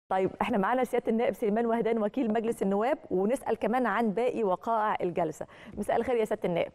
طيب احنا معانا سياده النائب سليمان وهدان وكيل مجلس النواب ونسال كمان عن باقي وقائع الجلسه مساء الخير يا سياده النائب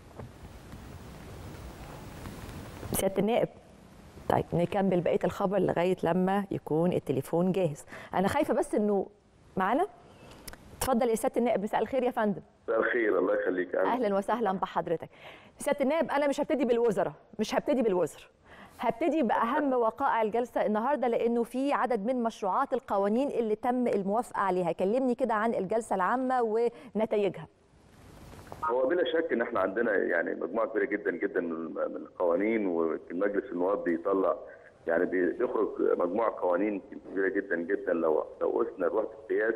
سياده النائب طيب نكمل بقيه الخبر لغايه لما يكون التليفون جاهز انا خايفه بس انه معانا اتفضل يا سياده النائب مساء الخير يا فندم مساء الخير الله يخليك اهلا وسهلا بحضرتك سياده النائب انا مش هبتدي بالوزراء مش هبتدي بالوزراء هبتدي باهم وقائع الجلسه النهارده لانه في عدد من مشروعات القوانين اللي تم الموافقه عليها كلمني كده عن الجلسه العامه ونتائجها هو بلا شك ان احنا عندنا يعني مجموعه كبيره جدا جدا من القوانين والمجلس النواب بيطلع يعني بيخرج مجموعه قوانين كبيره جدا جدا لو لو قسنا بوحده القياس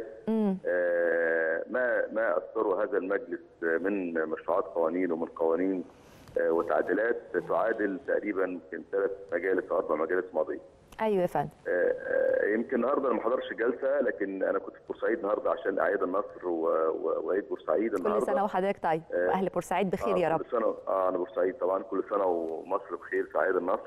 آه ما ما اثره هذا المجلس من مشروعات قوانين ومن قوانين آه وتعديلات تعادل تقريبا يمكن ثلاث مجالس او اربع مجالس ماضيه. ايوه يا فندم. آه يمكن النهارده انا ما حضرش جلسه لكن انا كنت في بورسعيد النهارده عشان اعياد النصر وعيد بورسعيد كل النهارده سنه وحضرتك طيب واهل بورسعيد بخير آه يا رب. كل سنه اه انا بورسعيد طبعا كل سنه ومصر بخير في اعياد النصر.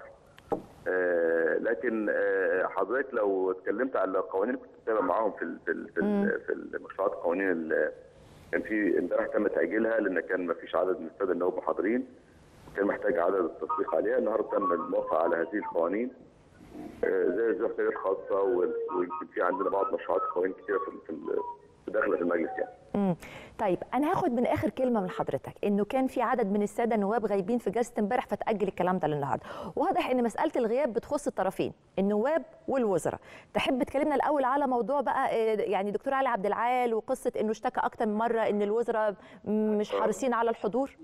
آه لكن آه حضرتك لو اتكلمت على القوانين اللي كنت بتابع معاهم في ال في ال في, ال في المشروعات القوانين اللي كان في امبارح تم تاجيلها لان كان ما فيش عدد من الساده النواب محاضرين كان محتاج عدد التصديق عليها النهارده تم الموافقه على هذه القوانين آه زي الزخارف الخاصه ويمكن في عندنا بعض مشروعات قوانين كثيره في في داخله في المجلس يعني. امم طيب انا هاخد من اخر كلمه من حضرتك انه كان في عدد من الساده النواب غايبين في جلسه امبارح فتاجل الكلام ده للنهارده واضح ان مساله الغياب بتخص الطرفين النواب والوزراء تحب تكلمنا الاول على موضوع بقى يعني دكتور علي عبد العال وقصه انه اشتكى اكتر من مره ان الوزراء مش حريصين على الحضور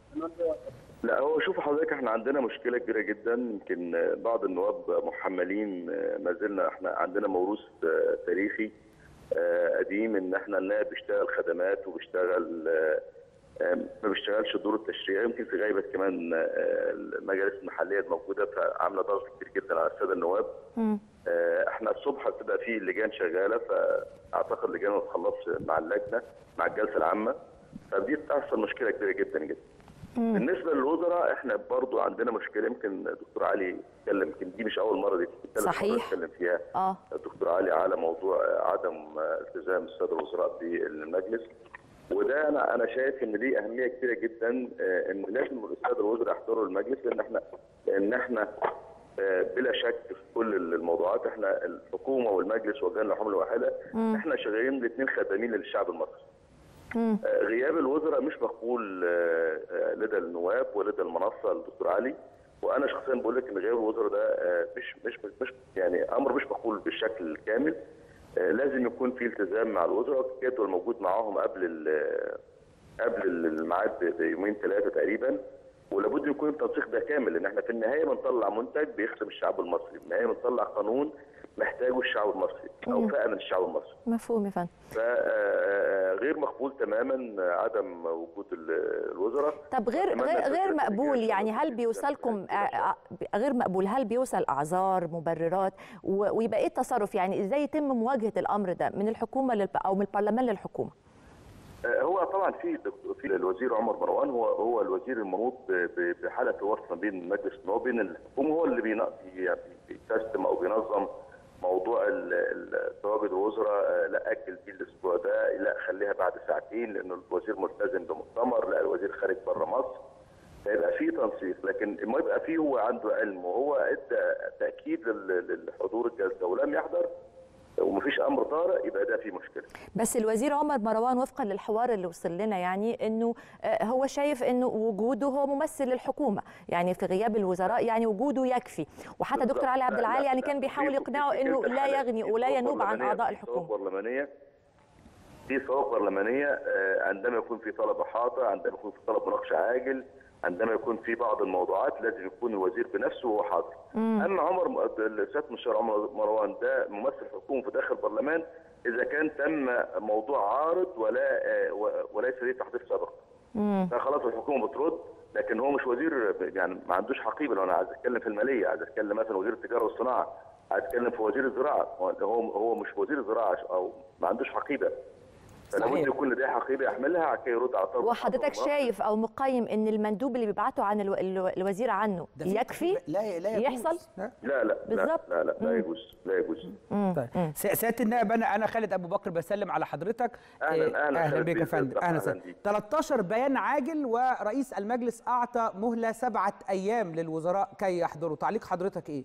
لا هو شوف حضرتك احنا عندنا مشكله كبيره جدا يمكن بعض النواب محملين ما زلنا احنا عندنا موروث تاريخي قديم ان احنا النائب بيشتغل خدمات وبيشتغل ما بيشتغلش دور التشريع يمكن في غيبه كمان المجالس المحليه الموجوده فعامله ضغط كبير جدا على الساده النواب احنا الصبح بتبقى في لجان شغاله فاعتقد اللجان ما تخلصش مع اللجنه مع الجلسه العامه فدي بتحصل مشكله كبيره جدا جدا مم. بالنسبه للوزراء احنا برضو عندنا مشكله يمكن دكتور علي اتكلم يمكن دي مش اول مره دي صحيح اتكلم فيها اه الدكتور علي على موضوع عدم التزام الساده الوزراء بالمجلس وده انا انا شايف ان دي اهميه كبيره جدا ان لازم الساده الوزراء يحضروا المجلس لان احنا لان احنا بلا شك في كل الموضوعات احنا الحكومه والمجلس وجهنا الحمله الواحده احنا شغالين الاثنين خدامين للشعب المصري مم. غياب الوزراء مش مقبول لدى النواب ولدى المنصه الدكتور علي وانا شخصيا بقول لك ان غياب الوزراء ده مش مش مش يعني امر مش مقبول بالشكل الكامل لازم يكون في التزام مع الوزراء الجدول موجود معاهم قبل قبل الميعاد بيومين ثلاثه تقريبا ولابد يكون التنسيق ده كامل لان احنا في النهايه بنطلع منتج بيخدم الشعب المصري، في النهايه بنطلع قانون محتاجه الشعب المصري او فئه من الشعب المصري. مفهوم يا فندم. فغير مقبول تماما عدم وجود الوزراء. طب غير غير, غير مقبول يعني هل بيوصلكم غير مقبول هل بيوصل اعذار مبررات ويبقى ايه التصرف يعني ازاي يتم مواجهه الامر ده من الحكومه او من البرلمان للحكومه؟ هو طبعا في في الوزير عمر مروان هو هو الوزير المنوط بحاله وصل ما بين مجلس النواب وبين الحكومه هو اللي بيسيستم او بينظم موضوع ثوابت الوزراء لا اجل دي الاسبوع ده لا خليها بعد ساعتين لانه الوزير ملتزم بمؤتمر لا الوزير خارج بره مصر فيبقى في تنسيق لكن ما يبقى فيه هو عنده علم وهو ادى تاكيد للحضور الجلسه ولم يحضر ومفيش امر طارئ يبقى ده في مشكله بس الوزير عمر مروان وفقا للحوار اللي وصل لنا يعني انه هو شايف انه وجوده هو ممثل للحكومه يعني في غياب الوزراء يعني وجوده يكفي وحتى دكتور علي عبد العال يعني كان بيحاول يقنعه انه لا يغني ولا ينوب عن اعضاء الحكومه برلمانيه في صواب برلمانيه عندما يكون في طلب احاطه عندما يكون في طلب مناقشه عاجل عندما يكون في بعض الموضوعات لازم يكون الوزير بنفسه وهو حاضر. اما عمر سياده المستشار عمر مروان ده ممثل حكومه في داخل البرلمان اذا كان تم موضوع عارض ولا وليس ليه تحضير سابق. فخلاص الحكومه بترد لكن هو مش وزير يعني ما عندوش حقيبه لو انا عايز اتكلم في الماليه عايز اتكلم مثلا وزير التجاره والصناعه عايز اتكلم في وزير الزراعه هو هو مش وزير الزراعه او ما عندوش حقيبه فلا بد صحيح. يكون لديه حقيبه يحملها عشان يرد على طلب وحضرتك الحكومة. شايف او مقيم ان المندوب اللي بيبعته عن الو... الو... الوزير عنه ده في- يكفي لا لا يجوز. يحصل؟ لا. لا لا لا بالظبط. لا لا لا يجوز لا يجوز طيب س- سياده النائب انا انا خالد ابو بكر بسلم على حضرتك أهلاً- إيه، أهلاً اهلا خالد بك يا بيه، فندم أهلاً اهلا وسهلا بيك. 13 بيان عاجل ورئيس المجلس اعطى مهله سبعه ايام للوزراء كي يحضروا تعليق حضرتك ايه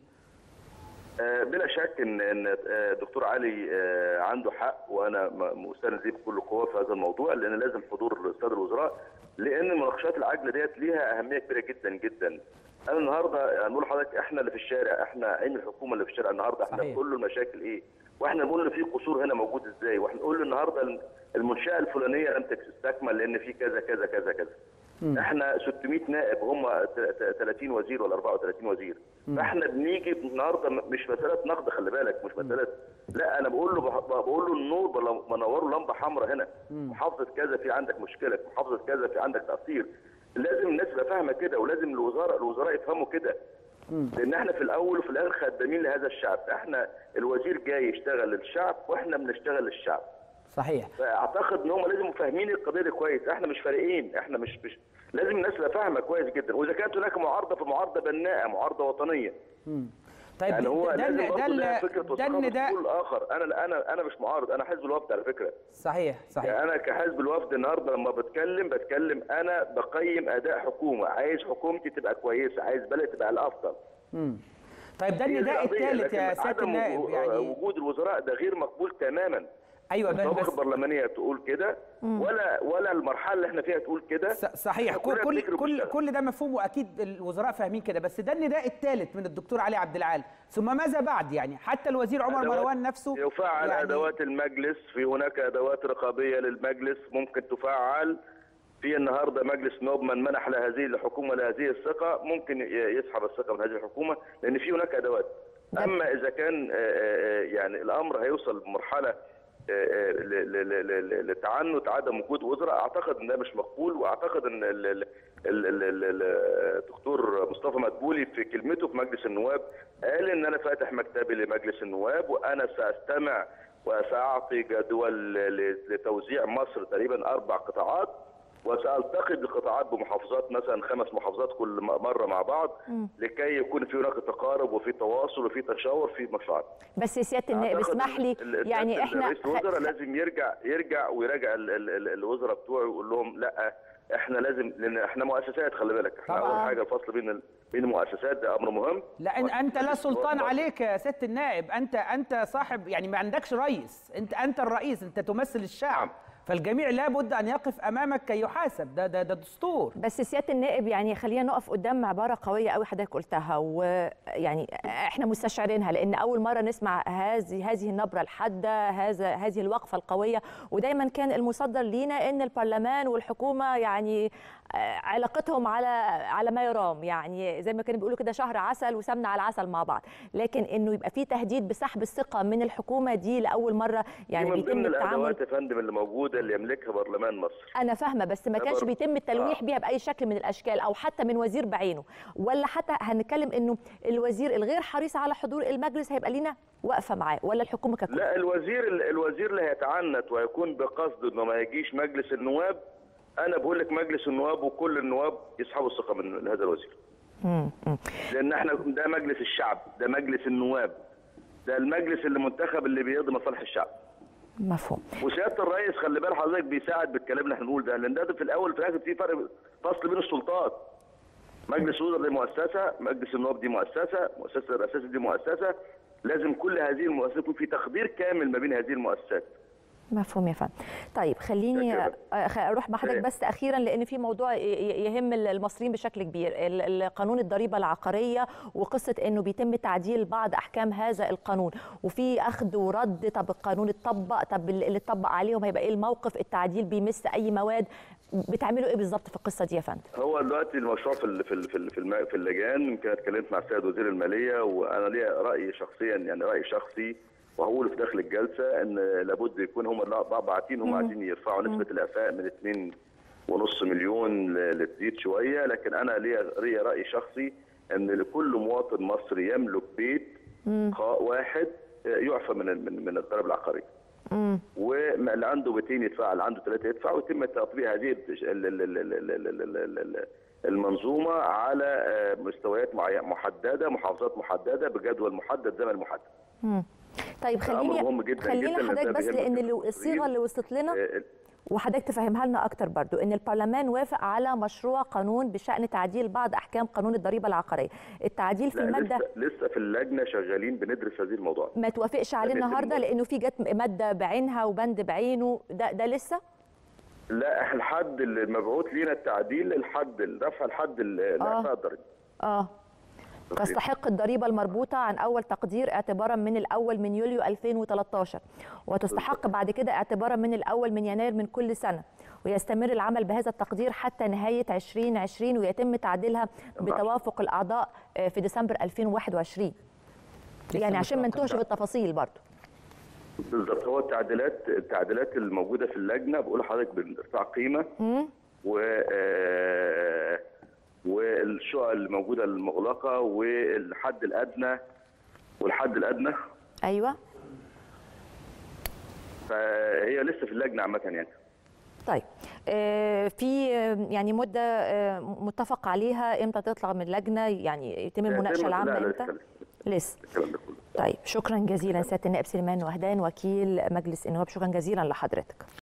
آه، بلا شك ان ان آه، دكتور علي آه، عنده حق وانا م- مستند ليه بكل قوه في هذا الموضوع لان لازم حضور الساده الوزراء لان المناقشات العاجله ديت ليها اهميه كبيره جدا جدا. انا النهارده هنقول لحضرتك احنا اللي في الشارع احنا عين الحكومه اللي في الشارع النهارده احنا صحيح. بنقول له المشاكل ايه؟ واحنا بنقول له في قصور هنا موجود ازاي؟ واحنا نقول له النهارده المنشاه الفلانيه لم تستكمل لان في كذا كذا كذا كذا. احنا 600 نائب هم 30 وزير ولا 34 وزير فاحنا بنيجي النهارده م- مش مساله نقد خلي بالك مش مساله لا انا بقول له بح- بقول له النور بل- بنور له لمبه حمراء هنا محافظه كذا في عندك مشكله محافظه كذا في عندك تقصير لازم الناس تبقى فاهمه كده ولازم الوزراء الوزراء يفهموا كده لان احنا في الاول وفي الاخر خدامين لهذا الشعب احنا الوزير جاي يشتغل للشعب واحنا بنشتغل للشعب صحيح فاعتقد ان هم لازم فاهمين القضيه دي كويس احنا مش فارقين احنا مش مش لازم الناس تبقى فاهمه كويس جدا واذا كانت هناك معارضه فمعارضه بناءه معارضه وطنيه طيب يعني هو ده لازم ده برضه ده ده ال- فكره ده وثقافه ان ده الكل الاخر انا انا انا مش معارض انا حزب الوفد على فكره صحيح صحيح يعني انا كحزب الوفد النهارده لما بتكلم بتكلم انا بقيم اداء حكومه عايز حكومتي تبقى كويسه عايز بلدي تبقى الافضل طيب ده هي دي النداء القضية، الثالث يا لكن سياده عدم النائب وجو- يعني وجود الوزراء ده غير مقبول تماما ايوه بس, الطوابق بس البرلمانيه تقول كده ولا ولا المرحله اللي احنا فيها تقول كده ص- صحيح إحنا كل كلنا كل بنجري كل, وبنشتغل. كل ده مفهوم واكيد الوزراء فاهمين كده بس ده النداء الثالث من الدكتور علي عبد العال ثم ماذا بعد يعني حتى الوزير عمر أدوات- مروان نفسه يفعل يعني ادوات المجلس في هناك ادوات رقابيه للمجلس ممكن تفعل في النهارده مجلس نوب من منح لهذه الحكومه لهذه الثقه ممكن ي- يسحب الثقه من هذه الحكومه لان في هناك ادوات ده- اما اذا كان آه، آه، يعني الامر هيوصل بمرحله آه، آه، ل- ل- ل- ل- لتعنت عدم وجود وزراء اعتقد ان ده مش مقبول واعتقد ان ال- ال- ال- ال- ال- ال- الدكتور مصطفى مدبولي في كلمته في مجلس النواب قال ان انا فاتح مكتبي لمجلس النواب وانا ساستمع وساعطي جدول ل- لتوزيع مصر تقريبا اربع قطاعات وسالتقي بقطاعات بمحافظات مثلا خمس محافظات كل م- مره مع بعض لكي يكون في هناك تقارب وفي تواصل وفي تشاور في مشروعات بس سياده النائب أعتقد اسمح لي ال- ال- يعني ال- احنا رئيس الوزراء لازم يرجع يرجع ويراجع ال- ال- ال- الوزراء بتوعه ويقول لهم لا احنا لازم لان احنا مؤسسات خلي بالك احنا طبعاً. اول حاجه الفصل بين ال- بين المؤسسات ده امر مهم لان انت لا سلطان مؤسسات- عليك يا سياده النائب انت انت صاحب يعني ما عندكش رئيس انت انت الرئيس انت تمثل الشعب فالجميع لابد ان يقف امامك كي يحاسب ده ده ده دستور بس سياده النائب يعني خلينا نقف قدام عباره قويه قوي حضرتك قلتها ويعني احنا مستشعرينها لان اول مره نسمع هذه هذه النبره الحاده هذا هذه الوقفه القويه ودايما كان المصدر لينا ان البرلمان والحكومه يعني آه، علاقتهم على على ما يرام يعني زي ما كانوا بيقولوا كده شهر عسل وسمنه على العسل مع بعض لكن انه يبقى في تهديد بسحب الثقه من الحكومه دي لاول مره يعني دي من بيتم ضمن التعامل الادوات يا فندم اللي موجوده اللي يملكها برلمان مصر انا فاهمه بس ما ده كانش برضه. بيتم التلويح آه. بيها باي شكل من الاشكال او حتى من وزير بعينه ولا حتى هنتكلم انه الوزير الغير حريص على حضور المجلس هيبقى لينا واقفه معاه ولا الحكومه ككل لا الوزير الوزير اللي هيتعنت ويكون بقصد انه ما يجيش مجلس النواب انا بقول لك مجلس النواب وكل النواب يسحبوا الثقه من هذا الوزير مم. مم. لان احنا ده مجلس الشعب ده مجلس النواب ده المجلس اللي منتخب اللي بيقضي مصالح الشعب مفهوم وسياده الرئيس خلي بال حضرتك بيساعد بالكلام اللي احنا بنقول ده لان ده في الاول وفي الاخر في فرق فصل بين السلطات مجلس الوزراء دي مؤسسه مجلس النواب دي مؤسسه مؤسسه الرئاسه دي مؤسسه لازم كل هذه المؤسسات يكون في تقدير كامل ما بين هذه المؤسسات مفهوم يا فندم طيب خليني شكراً. آه، خ- اروح مع حضرتك إيه. بس اخيرا لان في موضوع ي- ي- يهم المصريين بشكل كبير ال- ال- قانون الضريبه العقاريه وقصه انه بيتم تعديل بعض احكام هذا القانون وفي اخذ ورد طب القانون اتطبق طب اللي اتطبق عليهم هيبقى ايه الموقف التعديل بيمس اي مواد بتعملوا ايه بالظبط في القصه دي يا فندم هو دلوقتي المشروع في ال- في ال- في ال- في, الم- في اللجان يمكن اتكلمت مع السيد وزير الماليه وانا ليا راي شخصيا يعني راي شخصي وهقوله في داخل الجلسه ان لابد يكون هم باعتين هم عايزين يرفعوا نسبه الاعفاء من 2 ونص مليون ل- لتزيد شويه لكن انا ليا ليا راي شخصي ان لكل مواطن مصري يملك بيت خاء واحد يعفى من من من الضرائب العقاريه. واللي عنده بيتين يدفع اللي عنده ثلاثه يدفع ويتم تطبيق هذه ال- ال- ال- ال- ال- ال- ال- ال- ال- المنظومه على آه، مستويات معي- محدده محافظات محدده بجدول محدد زمن محدد. مم. طيب ده أمر خليني مهم جداً خلينا جداً حضرتك ده بس بيهم لان المصريين. الصيغه اللي وصلت لنا آه، وحضرتك تفهمها لنا اكتر برضو ان البرلمان وافق على مشروع قانون بشان تعديل بعض احكام قانون الضريبه العقاريه التعديل في لا الماده لسه لسه في اللجنه شغالين بندرس هذه الموضوع. ما توافقش عليه لأن النهارده الموضوع- لانه في جت ماده بعينها وبند بعينه ده ده لسه لا الحد اللي مبعوث لينا التعديل الحد رفع الحد الاعفاء الضريبي. اه تستحق الضريبة المربوطة عن أول تقدير اعتبارا من الأول من يوليو 2013 وتستحق بعد كده اعتبارا من الأول من يناير من كل سنة ويستمر العمل بهذا التقدير حتى نهاية 2020 ويتم تعديلها بتوافق الأعضاء آه، في ديسمبر 2021 يعني لسه عشان ما متوقف نتوهش ده. في التفاصيل برضو بالظبط هو التعديلات التعديلات الموجوده في اللجنه بقول لحضرتك بارتفاع قيمه و آه، والشقق الموجوده المغلقه والحد الادنى والحد الادنى أيوة فهي لسه في اللجنه عامه يعني طيب آه، في آه، يعني مدة آه، متفق عليها امتى تطلع من اللجنة يعني يتم المناقشة لا، العامة لا، امتى؟ لسه- لسه الكلام ده كله طيب شكرا جزيلا سياده النائب سليمان وهدان وكيل مجلس النواب شكرا جزيلا لحضرتك